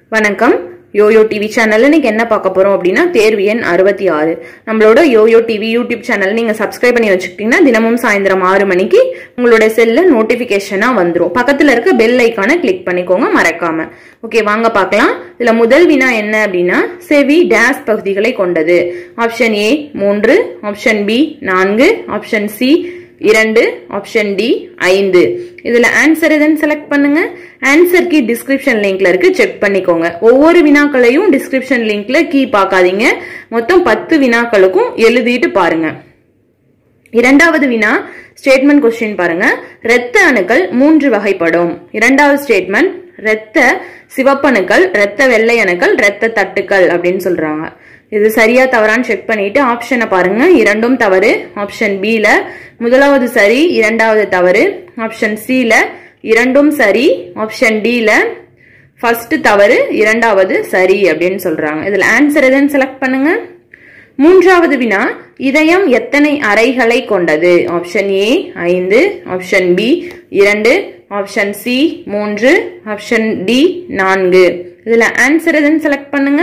வணக்கம் YoYo TV சேனல்ல இன்னைக்கு என்ன பார்க்க போறோம் அப்படின்னா தேர்வு எண் அறுபத்தி ஆறு நம்மளோட யோயோ டிவி யூடியூப் சேனல் நீங்க சப்ஸ்கிரைப் பண்ணி வச்சுக்கிட்டீங்கன்னா தினமும் சாயந்தரம் ஆறு மணிக்கு உங்களோட செல்ல நோட்டிபிகேஷனா வந்துரும் பக்கத்துல இருக்க பெல் ஐக்கானை கிளிக் பண்ணிக்கோங்க மறக்காம ஓகே வாங்க பார்க்கலாம் இதுல முதல் வினா என்ன அப்படின்னா செவி டேஸ் பகுதிகளை கொண்டது ஆப்ஷன் ஏ மூன்று ஆப்ஷன் பி நான்கு ஆப்ஷன் சி இரண்டு ஆப்ஷன் டி ஐந்து இதுல ஆன்சர் எதுன்னு செலக்ட் பண்ணுங்க ஆன்சர் கீ டிஸ்கிரிப்ஷன் லிங்க்ல இருக்கு செக் பண்ணிக்கோங்க ஒவ்வொரு வினாக்களையும் டிஸ்கிரிப்ஷன் லிங்க்ல கீ பார்க்காதீங்க மொத்தம் பத்து வினாக்களுக்கும் எழுதிட்டு பாருங்க இரண்டாவது வினா ஸ்டேட்மெண்ட் கொஸ்டின் பாருங்க இரத்த அணுக்கள் மூன்று வகைப்படும் இரண்டாவது ஸ்டேட்மெண்ட் இரத்த சிவப்பணுக்கள் இரத்த வெள்ளை அணுக்கள் இரத்த தட்டுக்கள் அப்படின்னு சொல்றாங்க இது சரியா தவறான்னு செக் பண்ணிட்டு ஆப்ஷனை பாருங்க இரண்டும் தவறு ஆப்ஷன் பி ல முதலாவது சரி இரண்டாவது தவறு ஆப்ஷன் சி ல இரண்டும் சரி ஆப்ஷன் டி ல ஃபர்ஸ்ட் தவறு இரண்டாவது சரி அப்படின்னு சொல்றாங்க இதுல ஆன்சர் எதுன்னு செலக்ட் பண்ணுங்க மூன்றாவது வினா இதயம் எத்தனை அறைகளை கொண்டது ஆப்ஷன் ஏ ஐந்து ஆப்ஷன் பி இரண்டு ஆப்ஷன் சி மூன்று ஆப்ஷன் டி நான்கு இதுல ஆன்சர் எதுன்னு செலக்ட் பண்ணுங்க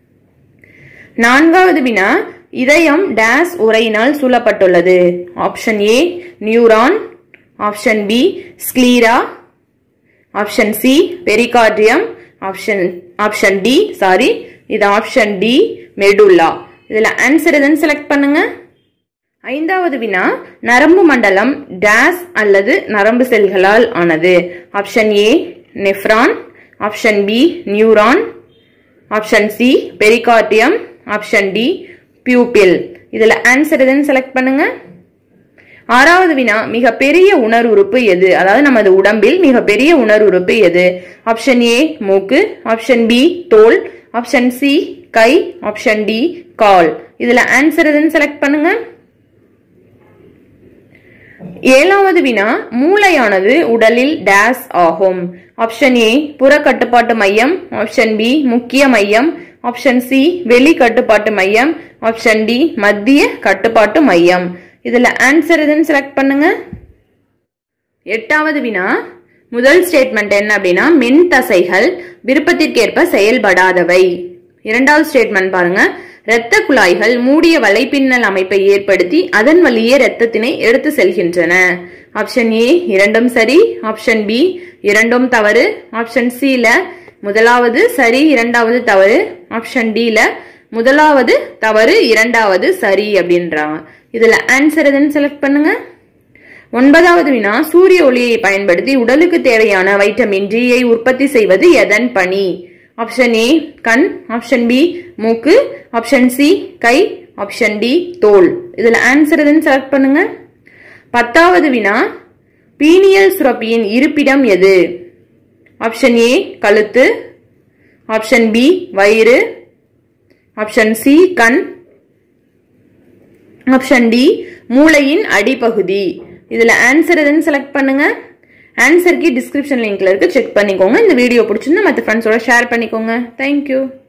நான்காவது வினா இதயம் டேஸ் உரையினால் சூழப்பட்டுள்ளது option A neuron option B sclera option C pericardium option option D sorry இது ஆப்ஷன் டி மெடுல்லா இதுல ஆன்சர் எதுன்னு செலக்ட் பண்ணுங்க ஐந்தாவது வினா நரம்பு மண்டலம் டேஸ் அல்லது நரம்பு செல்களால் ஆனது option A nephron option B neuron option C pericardium option D pupil இதுல ஆன்சர் எதுன்னு செலக்ட் பண்ணுங்க ஆறாவது வினா மிக பெரிய உணர்வுறுப்பு எது அதாவது நமது உடம்பில் மிக பெரிய உணர்வுறுப்பு எது ஆப்ஷன் ஏ மூக்கு ஆப்ஷன் பி தோல் ஆப்ஷன் சி கை ஆப்ஷன் டி கால் இதுல ஆன்சர் எதுன்னு செலக்ட் பண்ணுங்க ஏழாவது வினா மூளையானது உடலில் டேஸ் ஆகும் ஆப்ஷன் ஏ புற கட்டுப்பாட்டு மையம் ஆப்ஷன் பி முக்கிய மையம் ஆப்ஷன் சி வெளி கட்டுப்பாட்டு மையம் ஆப்ஷன் டி மத்திய கட்டுப்பாட்டு மையம் இதுல ஆன்சர் எதுன்னு செலக்ட் பண்ணுங்க எட்டாவது வினா முதல் ஸ்டேட்மெண்ட் என்ன அப்படின்னா மென் தசைகள் விருப்பத்திற்கேற்ப செயல்படாதவை இரண்டாவது ஸ்டேட்மெண்ட் பாருங்க இரத்த குழாய்கள் மூடிய வலைப்பின்னல் அமைப்பை ஏற்படுத்தி அதன் வழியே இரத்தத்தினை எடுத்து செல்கின்றன ஆப்ஷன் ஏ இரண்டும் சரி ஆப்ஷன் பி இரண்டும் தவறு ஆப்ஷன் சி ல முதலாவது சரி இரண்டாவது தவறு ஆப்ஷன் டி ல முதலாவது தவறு இரண்டாவது சரி அப்படின்றாங்க இதுல ஆன்சர் எதுன்னு செலக்ட் பண்ணுங்க ஒன்பதாவது வினா சூரிய ஒளியை பயன்படுத்தி உடலுக்கு தேவையான வைட்டமின் டியை உற்பத்தி செய்வது எதன் பணி ஆப்ஷன் ஏ கண் ஆப்ஷன் பி மூக்கு ஆப்ஷன் சி கை ஆப்ஷன் டி தோல் இதுல ஆன்சர் எதுன்னு செலக்ட் பண்ணுங்க பத்தாவது வினா பீனியல் சுரப்பியின் இருப்பிடம் எது ஆப்ஷன் ஏ கழுத்து ஆப்ஷன் பி வயிறு ஆப்ஷன் சி கண் ஆப்ஷன் டி மூளையின் அடிப்பகுதி இதுல ஆன்சர் எதுன்னு செலக்ட் பண்ணுங்க ஆன்சருக்கு டிஸ்கிரிப்ஷன் லிங்க்ல இருக்கு செக் பண்ணிக்கோங்க இந்த வீடியோ பிடிச்சிருந்தா மற்ற ஃப்ரெண்ட்ஸோட ஷேர் பண்ணிக்கோங்க தேங்க்யூ